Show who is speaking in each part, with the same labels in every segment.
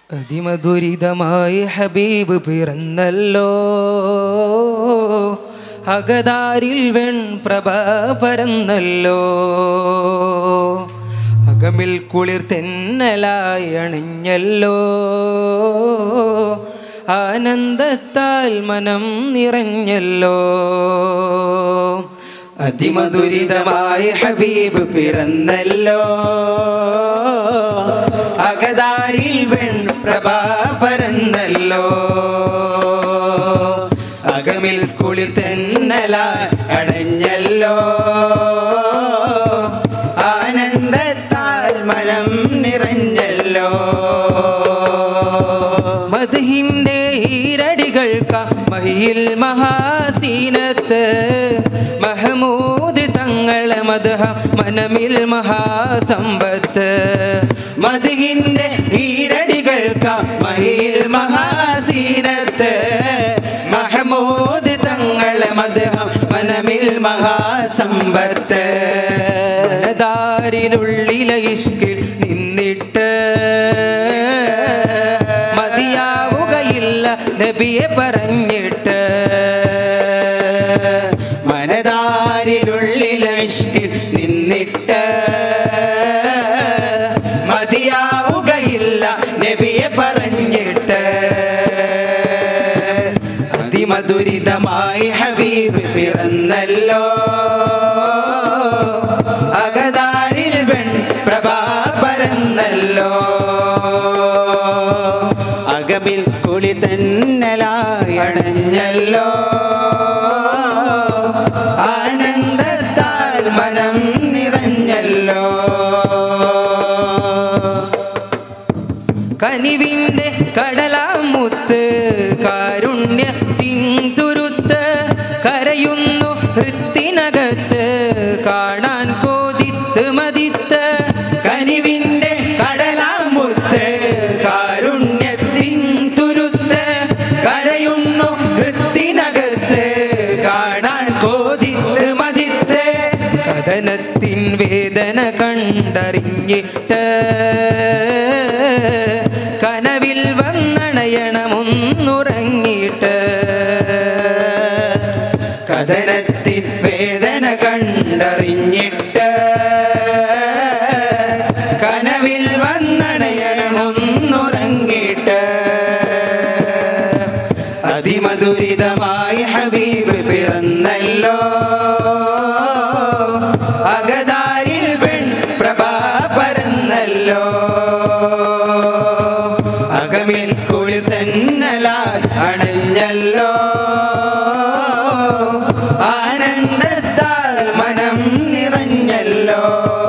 Speaker 1: അതിമധുരിതമായി ഹബീബ് പിറന്നല്ലോ അകതാരിൽ വെൺപ്രഭ പരന്നല്ലോ അകമിൽ കുളിർ തെന്നലായി അണിഞ്ഞല്ലോ ആനന്ദത്താൽ മനം നിറഞ്ഞല്ലോ അതിമധുരിതമായി ഹബീബ് പിറന്നല്ലോ അകതാരിൽ വെൺപ്രഭ പരന്നല്ലോ അകമിൽ കുളിർ തെന്നലായി അടഞ്ഞല്ലോ ആനന്ദത്താൽ മനം നിറഞ്ഞല്ലോ മധുഹിന്റെ ഈരടികൾക്ക മഹിയിൽ മഹാസീനത്ത് മഹമൂദ് തങ്ങളെ മധുഹ മനമിൽ മഹാസമ്പത്ത് മധുഹിന്റെ ഈരടികൾക്ക മഹിയിൽ മഹാസീനത്ത് മഹമൂദ് തങ്ങളെ മധുഹ മനമിൽ മഹാസമ്പത്ത് ദാരിലുള്ളിലെ ഇഷ്കിൽ നിന്നിട്ട് മതിയാവുകയില്ല നബിയെ പറഞ്ഞിട്ട് മനതാരിലുള്ളിലെ ഇഷ്കിൽ നിന്നിട്ട് മതിയാവുകയില്ല നബിയെ പറഞ്ഞിട്ട് അതിമധുരിതമായി ഹബീബ് പിറന്നല്ലോ അകതാരിൽ വെൺ പ്രഭാ പരന്നല്ലോ അകമിൽ കുളി തന്നലായി അണഞ്ഞല്ലോ ആനന്ദത്താൽ മനം നിറഞ്ഞല്ലോ കനിവിൻ്റെ കടലാമുത്ത് കാരുണ്യത്തിൻ തുരുത്ത് കരയുന്നു ഹൃത്തിനകത്ത് കാണാൻ കോതിത്ത് മതിത്ത് കനിവിൻ്റെ കടലാമുത്ത് കാരുണ്യത്തിൻ തുരുത്ത് കരയുന്നു ഹൃത്തിനകത്ത് കാണാൻ കോതിത്ത് മതിത്ത് കഥനത്തിൻ വേദന കണ്ടറിഞ്ഞിട്ട് കനവിൽ വന്നണയണമൊന്നുറങ്ങിയിട്ട് കഥനത്തിൻ വേദന കണ്ടറിഞ്ഞിട്ട് കനവിൽ വന്നണയണമൊന്നുറങ്ങിയിട്ട് അതിമധുരിതമായി ഹബീബ് പിറന്നല്ലോ അകതാരിൽ പെൺ പ്രഭാ പരന്നല്ലോ അകമിൽ കുളിർ തന്നലാൽ അണഞ്ഞല്ലോ ആനന്ദത്താൽ മനം നിറഞ്ഞല്ലോ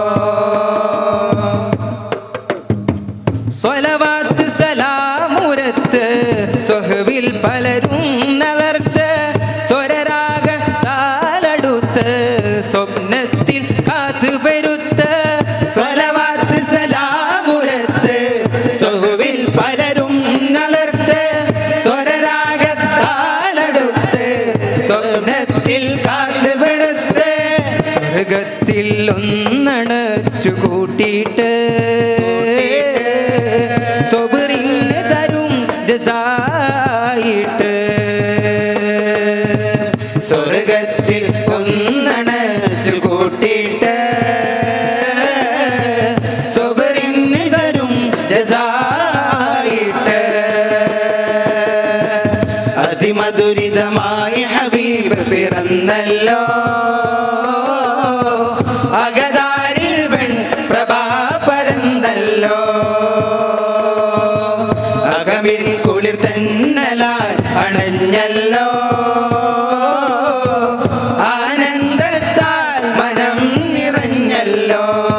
Speaker 1: സ്വലവാത്ത് സലാമുരത്ത് സ്വഹവിൽ പലരും നലർത്ത് സ്വരരാഗ താലടുത്ത് സ്വപ്നത്തിൽ കാത്തു പെരുത്ത് സ്വലവാത്ത് സലാമുരത്ത് സ്വഹവിൽ പലരും നലർത്ത് സ്വരരാഗ താലടുത്ത് സ്വപ്നത്തിൽ കാത്തു പെരുത്ത് സ്വർഗത്തിൽ ഒന്നണച്ചു കൂട്ടിയിട്ട് സ്വബറിന് തരും ജസായിട്ട് സ്വർഗത്തിൽ ഒന്നണച്ചു കൂട്ടിയിട്ട് സ്വബറിന് തരും ജസായിട്ട് അതിമധുരിതമായി ഹബീബ് പിറന്നല്ലോ അകതാരിൽ വെൺ പ്രഭാ പരന്നല്ലോ അകമിൽ കുളിർ തന്നലാൽ അണഞ്ഞല്ലോ ആനന്ദത്താൽ മനം നിറഞ്ഞല്ലോ